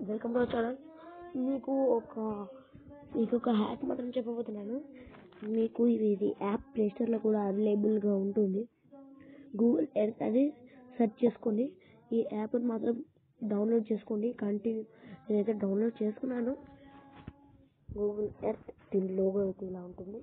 welcome to channel మీకు ఒక మీకు ఒక హ్యాక్ మాత్రం చెప్పబోతున్నాను మీకు ఇది ఇది యాప్ ప్లే స్టోర్లో కూడా అవైలబుల్గా ఉంటుంది గూగుల్ ఎర్త్ అని సెర్చ్ చేసుకోండి ఈ యాప్ని మాత్రం డౌన్లోడ్ చేసుకోండి కంటిన్యూ నేనైతే డౌన్లోడ్ చేసుకున్నాను గూగుల్ ఎర్త్ దీని లోగో అయితే ఇలా ఉంటుంది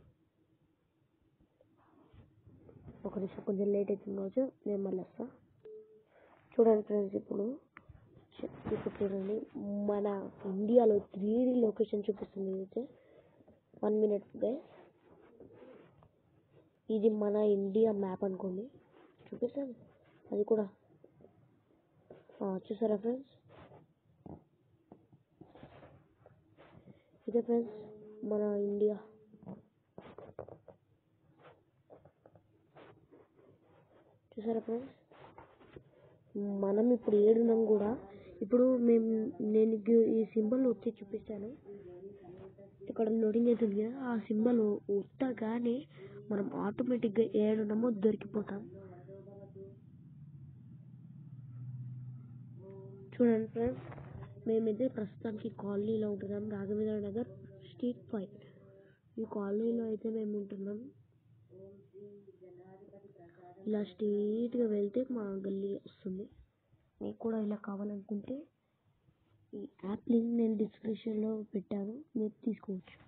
ఒక నిమిషం కొంచెం లేట్ అవుతుంది కావచ్చు నేను మళ్ళీ వస్తా చూడండి ఫ్రెండ్స్ ఇప్పుడు చె- ఇప్పుడు చూడండి మన ఇండియాలో త్రీ డి లొకేషన్ చూపిస్తుంది అయితే వన్ మినిట్ గైస్ ఇది మన ఇండియా మ్యాప్ అనుకోండి చూపిస్తాను అది కూడా ఆ, చూసారా ఫ్రెండ్స్ ఇదే ఫ్రెండ్స్ మన ఇండియా చూసారా ఫ్రెండ్స్ మనం ఇప్పుడు ఏడున్నాం కూడా ఇప్పుడు మేము నేను మీకు ఈ సింబల్ వచ్చి చూపిస్తాను ఇక్కడ లోడింగ్ అవుతుంది కదా ఆ సింబల్ ఉత్తగానే మనం ఆటోమేటిక్గా ఏడున్నామో దొరికిపోతాం చూడండి ఫ్రెండ్స్ మేమైతే ప్రస్తుతానికి కాలనీలో ఉంటున్నాం రాఘవేంద్ర నగర్ స్ట్రీట్ ఫైవ్ ఈ కాలనీలో అయితే మేము ఉంటున్నాం ఇలా స్ట్రీట్గా వెళ్తే మా గల్లీ వస్తుంది మీకు కూడా ఇలా కావాలనుకుంటే ఈ యాప్ లింక్ నేను డిస్క్రిప్షన్లో పెట్టాను మీరు తీసుకోవచ్చు